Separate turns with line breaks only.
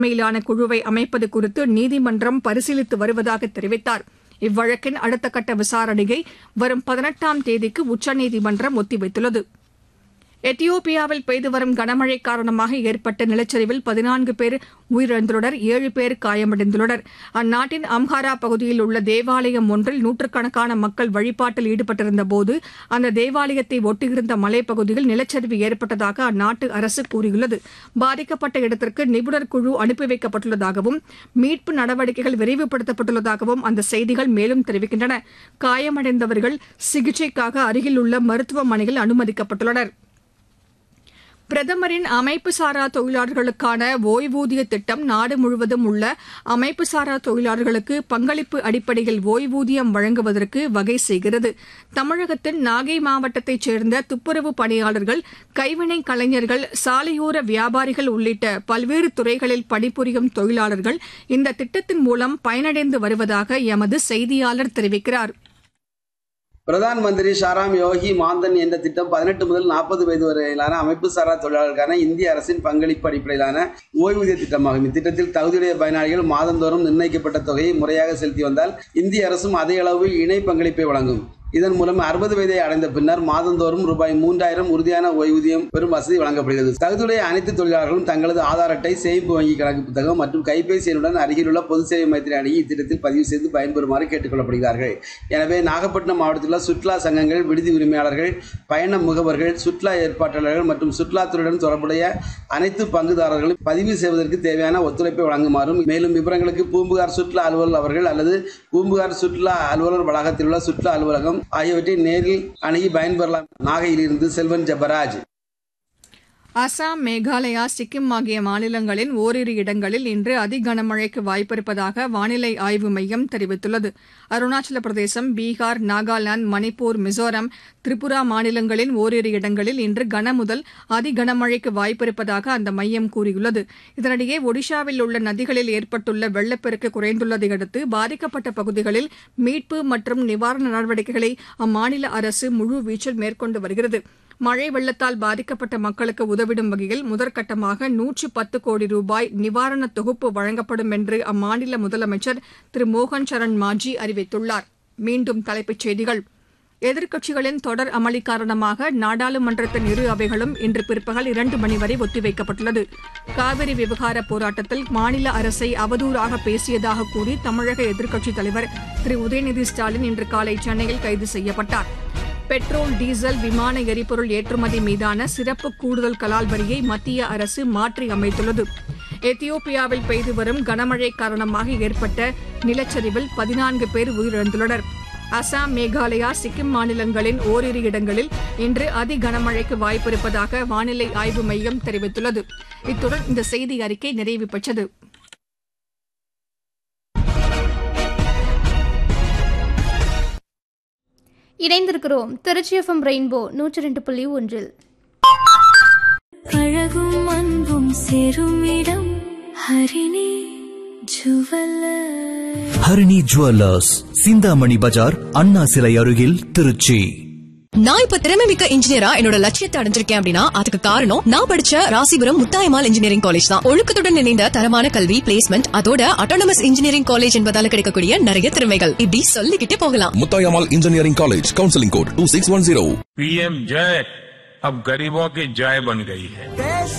தலைமையிலான குழுவை அமைப்பது குறித்து நீதிமன்றம் பரிசீலித்து வருவதாக தெரிவித்தார் இவ்வழக்கின் அடுத்த கட்ட விசாரணையை வரும் பதினெட்டாம் தேதிக்கு உச்சநீதிமன்றம் ஒத்திவைத்துள்ளது எத்தியோப்பியாவில் பெய்து வரும் கனமழை காரணமாக ஏற்பட்ட நிலச்சரிவில் பதினான்கு பேர் உயிரிழந்துள்ளனர் ஏழு பேர் காயமடைந்துள்ளனர் அந்நாட்டின் அம்ஹாரா பகுதியில் உள்ள தேவாலயம் ஒன்றில் நூற்றுக்கணக்கான மக்கள் வழிபாட்டில் ஈடுபட்டிருந்தபோது அந்த தேவாலயத்தை ஒட்டியிருந்த மலைப்பகுதியில் நிலச்சரிவு ஏற்பட்டதாக அந்நாட்டு அரசு கூறியுள்ளது பாதிக்கப்பட்ட இடத்திற்கு நிபுணர் குழு அனுப்பி வைக்கப்பட்டுள்ளதாகவும் மீட்பு நடவடிக்கைகள் விரைவுபடுத்தப்பட்டுள்ளதாகவும் அந்த செய்திகள் மேலும் தெரிவிக்கின்றன காயமடைந்தவர்கள் சிகிச்சைக்காக அருகில் உள்ள மருத்துவமனையில் அனுமதிக்கப்பட்டுள்ளனர் பிரதமரின் அமைப்புசாரா தொழிலாளர்களுக்கான ஓய்வூதிய திட்டம் நாடு முழுவதும் உள்ள அமைப்புசாரா தொழிலாளர்களுக்கு பங்களிப்பு அடிப்படையில் ஓய்வூதியம் வழங்குவதற்கு வகை செய்கிறது தமிழகத்தின் நாகை மாவட்டத்தைச் சேர்ந்த துப்புரவு பணியாளர்கள் கைவினை கலைஞர்கள் சாலையோர வியாபாரிகள் உள்ளிட்ட பல்வேறு துறைகளில் பணிபுரியும் தொழிலாளர்கள் இந்த திட்டத்தின் மூலம் பயனடைந்து வருவதாக எமது செய்தியாளர் தெரிவிக்கிறார்
பிரதான் மந்திரி ஷாராம் யோகி மாந்தன் என்ற திட்டம் பதினெட்டு முதல் நாற்பது வயது வரையிலான அமைப்பு சாரா தொழிலாளர்களுக்கான இந்திய அரசின் பங்களிப்பு அடிப்படையிலான ஓய்வூதிய திட்டமாகும் இத்திட்டத்தில் தகுதியுடைய பயனாளிகள் மாதந்தோறும் நிர்ணயிக்கப்பட்ட தொகையை முறையாக செலுத்தி வந்தால் இந்திய அரசும் அதே அளவு இணை பங்களிப்பை வழங்கும் இதன் மூலம் அறுபது வயதை அடைந்த பின்னர் மாதந்தோறும் ரூபாய் மூன்றாயிரம் உறுதியான ஓய்வூதியம் பெறும் வசதி வழங்கப்படுகிறது தகுதியுடைய அனைத்து தொழிலாளர்களும் தங்களது ஆதார் அட்டை சேமிப்பு வங்கி கணக்கு புத்தகம் மற்றும் கைபேசி எண்ணுடன் அருகிலுள்ள பொது சேவை மையத்தினை அணுகி இத்திட்டத்தில் பதிவு செய்து பயன்பெறுமாறு கேட்டுக்கொள்ளப்படுகிறார்கள் எனவே நாகப்பட்டினம் மாவட்டத்தில் உள்ள சுற்றுலா சங்கங்கள் விடுதி உரிமையாளர்கள் பயண முகவர்கள் சுற்றுலா ஏற்பாட்டாளர்கள் மற்றும் சுற்றுலாத்துறையுடன் தொடர்புடைய அனைத்து பங்குதாரர்களும் பதிவு செய்வதற்கு தேவையான ஒத்துழைப்பை வழங்குமாறும் மேலும் விவரங்களுக்கு பூம்புகார் சுற்றுலா அலுவலர் அவர்கள் அல்லது பூம்புகார் சுற்றுலா அலுவலர் வளாகத்தில் உள்ள சுற்றுலா அலுவலகம் ஆகியவற்றை நேரில் அணுகி பயன்பெறலாம் நாகையிலிருந்து செல்வன் ஜபராஜ்
அசாம் மேகாலயா சிக்கிம் ஆகிய மாநிலங்களின் ஓரிரு இடங்களில் இன்று அதி கனமழைக்கு வாய்ப்பிருப்பதாக வானிலை ஆய்வு மையம் தெரிவித்துள்ளது அருணாச்சல பிரதேசம் பீகார் நாகாலாந்து மணிப்பூர் மிசோரம் திரிபுரா மாநிலங்களின் ஓரிரு இடங்களில் இன்று கன முதல் அதி கனமழைக்கு வாய்ப்பிருப்பதாக அந்த மையம் கூறியுள்ளது இதனிடையே ஒடிஷாவில் உள்ள நதிகளில் ஏற்பட்டுள்ள வெள்ளப்பெருக்கு குறைந்துள்ளதை அடுத்து பாதிக்கப்பட்ட பகுதிகளில் மீட்பு மற்றும் நிவாரண நடவடிக்கைகளை அம்மாநில அரசு முழுவீச்சில் மேற்கொண்டு வருகிறது மழை வெள்ளத்தால் பாதிக்கப்பட்ட மக்களுக்கு உதவிடும் வகையில் முதற்கட்டமாக நூற்று பத்து கோடி ரூபாய் நிவாரண தொகுப்பு வழங்கப்படும் என்று அம்மாநில முதலமைச்சர் திரு மோகன் சரண் மாஜி அறிவித்துள்ளார் மீண்டும் தலைப்புச் செய்திகள் எதிர்க்கட்சிகளின் தொடர் அமளி காரணமாக நாடாளுமன்றத்தின் இரு அவைகளும் இன்று பிற்பகல் இரண்டு மணி வரை ஒத்திவைக்கப்பட்டுள்ளது காவிரி விவகார போராட்டத்தில் மாநில அரசை அவதூறாக பேசியதாக கூறி தமிழக எதிர்க்கட்சித் தலைவர் திரு உதயநிதி ஸ்டாலின் இன்று காலை சென்னையில் கைது செய்யப்பட்டார் பெட்ரோல் டீசல் விமான எரிபொருள் ஏற்றுமதி மீதான சிறப்பு கூடுதல் கலால் வரியை மத்திய அரசு மாற்றி அமைத்துள்ளது எத்தியோப்பியாவில் பெய்து வரும் கனமழை காரணமாக ஏற்பட்ட நிலச்சரிவில் பதினான்கு பேர் உயிரிழந்துள்ளனர் அசாம் மேகாலயா சிக்கிம் மாநிலங்களின் ஓரிரு இடங்களில் இன்று அதி கனமழைக்கு வாய்ப்பிருப்பதாக வானிலை ஆய்வு மையம் தெரிவித்துள்ளது இத்துடன் இந்த செய்தி அறிக்கை நிறைவு பெற்றது
இணைந்திருக்கிறோம் திருச்சி எஃப்எம் ரெயின்போ நூற்றி ரெண்டு புள்ளி ஒன்றில்
அழகும் அன்பும் சேரும் இடம் ஹரிணி ஜுவல்லர்
ஹரிணி ஜுவல்லர்ஸ் சிந்தாமணி பஜார் அண்ணா சிலை அருகில் திருச்சி
நான் இப்ப திறமை மிக்க இன்ஜினியரா என்னோட லட்சியத்தை அடைஞ்சிருக்கேன் அப்படின்னா அதுக்கு காரணம் நான் படிச்ச ராசிபுரம் முத்தாயமால் இன்ஜினியரிங் காலேஜ் தான் ஒழுக்கத்துடன் இணைந்த தரமான கல்வி பிளேஸ்மெண்ட் அதோட அட்டானமஸ் இன்ஜினியரிங் காலேஜ் என்பதால கிடைக்கக்கூடிய நிறைய திறமைகள் இப்படி சொல்லிக்கிட்டே போகலாம்
मुतायामाल engineering college counselling code two six one zero
PM जय अब गरीबों की जय बन गई है